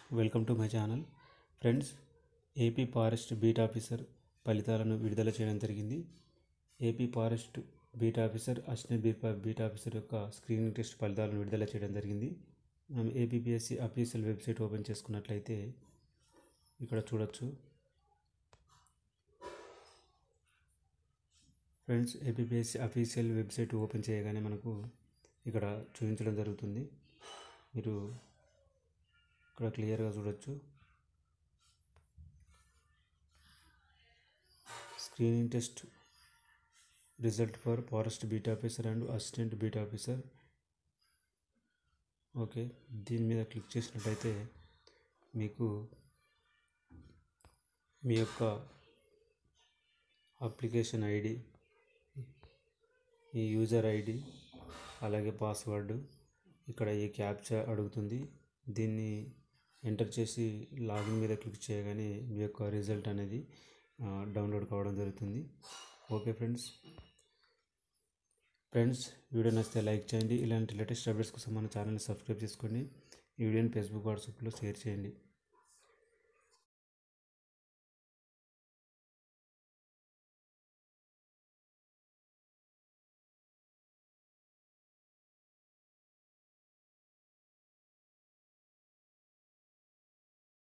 welcome to my channel friends AP forest beat officer ఫలితాలను విడుదల చేయడం జరిగింది AP forest beat officer assistant beat beat officer యొక్క screening test ఫలితాలను విడుదల చేయడం జరిగింది మనం ఏపీపీఎస్సి అఫీషియల్ వెబ్సైట్ ఓపెన్ చేసుకున్నట్లయితే ఇక్కడ చూడొచ్చు friends APPSC official website open చేయగానే మనకు ఇక్కడ చూపించడం జరుగుతుంది మీరు ఇక్కడ క్లియర్గా చూడొచ్చు screening test result for forest beat officer and assistant beat officer okay దీని మీద క్లిక్ చేసినట్టయితే మీకు మీ యొక్క అప్లికేషన్ ఐడి ఈ యూజర్ ఐడి అలాగే పాస్వర్డ్ ఇక్కడ ఈ క్యాప్చా అడుగుతుంది దీన్ని ఎంటర్ చేసి లాగిన్ మీద క్లిక్ చేయగానే మీ యొక్క రిజల్ట్ అనేది డౌన్లోడ్ కావడం జరుగుతుంది ఓకే ఫ్రెండ్స్ ఫ్రెండ్స్ వీడియో నచ్చితే లైక్ చేయండి ఇలాంటి లేటెస్ట్ అప్డేట్స్ కోసం మన ఛానల్ని సబ్స్క్రైబ్ చేసుకోండి ఈ వీడియోని ఫేస్బుక్ వాట్సాప్లో షేర్ చేయండి